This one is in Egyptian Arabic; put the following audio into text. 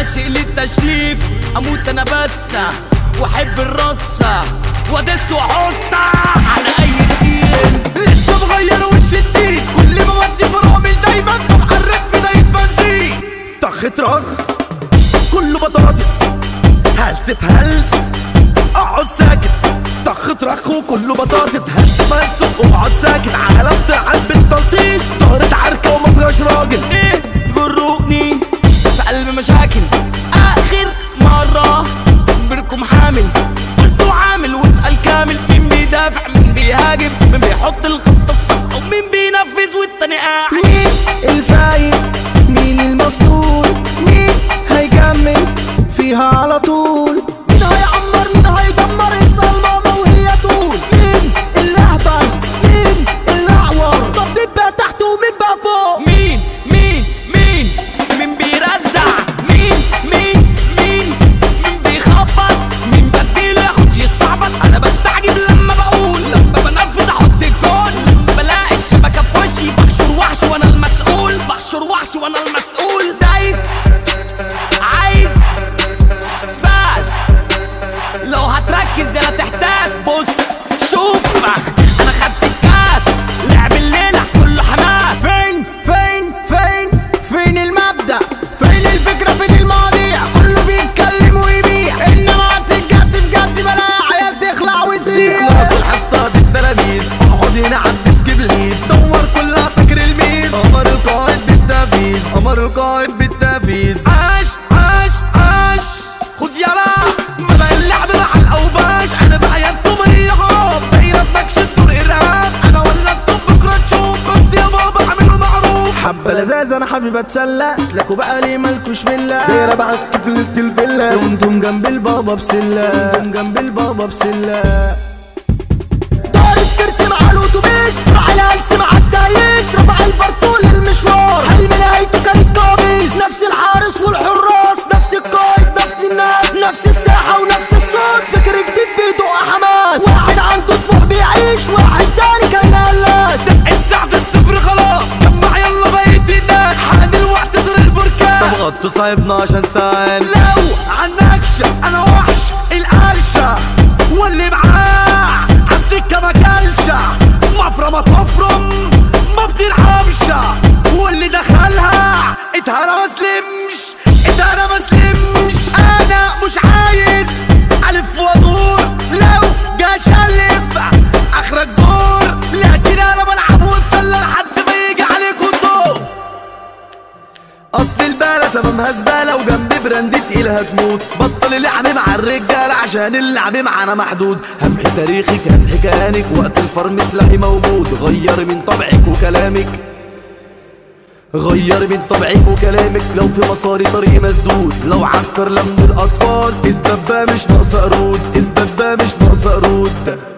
عاشق للتشريف اموت انا بس واحب الرصة وادس واحطها على اي دين لسه مغير وش الدين كل ما ودي فرامل دايما بحرك بداية بنزين طخ طرخ كله بطاطس هلسف هلس اقعد ساكت طخ طرخ وكله بطاطس هلس هلس اقعد ساكت عالم بتاعت بالتلطيش ظهرت عركة وما فيهاش راجل ايه جروني في قلب مشاكل اخر مرة بركم حامل قلتوا عامل واسأل كامل مين بيدافع مين بيهاجم مين بيحط الخطة الصح ومين بينفذ والتاني قاعد مين الفايق مين المسطول مين هيكمل فيها على طول مين هيعمر مين هيدمر اسأل ماما وهي تقول مين اللي اهبل مين اللي اعور طب مين بقى تحت ومين بقى فوق مين مين مين مين بيرزع مين مين مين مين بيخبط مين بديله ياخد يستعبط انا بستعجب لما بقول لما بنفذ احط الجول لما بلاقي الشبكه في وشي بحشر وحش وانا المسؤول بحشر وحش وانا المسؤول دايس عايز بس لو هتركز يلا تحتاج بص شوف انا خدت الكاس لعب الليله كله حماس فين فين فين فين المبدأ فين الفكرة فين المواضيع كله بيتكلم ويبيع انما بتتجد بجد بلا عيال تخلع وتسيح في الحصة دي التلاميذ اقعد هنا عبس ابليس دور كلها فاكر الميز قمر القائد بالتنفيذ قمر القائد بالتنفيذ عاش عاش عاش خد يلا مبقى اللعب مع الاوباش انا بعينتم هي هرب دايرة بنكش الدور ارهاب انا ولدتم بكرة تشوف بس يا بابا اعملوا معروف حبة لزاز انا حبيب اتسلى لكوا بقى ليه مالكوش ملة دايرة بقى كفلة الفيلا وانتم جنب البابا بسلة انتم جنب البابا بسلة طارق ترسم على الاتوبيس راح الهلس مع الدايس رفع البرطول المشوار حلم نهايته كانت كابيس نفس الحارس والحراس نفس القائد نفس الناس نفس الساحة ونفس الصوت فكر جديد بيدق حماس واحد عنده طموح بيعيش واحد تاني كان هلاس الساعة الصفر خلاص جمع يلا بقيت الناس حان الوقت زر البركان طب غطوا صاحبنا عشان ساعين لو عنكش انا وحش القرشة واللي معاه عالسكة ما كلش مفرمة تفرم ما بترحمش واللي دخلها اتهرى ما سلمش اتهرى ما سلمش انا مش عايز الف وادور لو جاش الف اخر الدور لكن انا بلعب واتسلى لحد ما يجي عليكم الدور اصل البلد تمامها زباله وجنب براند تقيل هتموت بطل اللعب مع الرجاله عشان اللعب معانا محدود همحي تاريخك همحي كيانك وقت الفرم سلاحي موجود غير من طبعك وكلامك غير من طبعك وكلامك لو في مساري طريق مسدود لو عكر لم الاطفال اثبت بقى مش ناقصه قرود اثبت بقى مش ناقصه قرود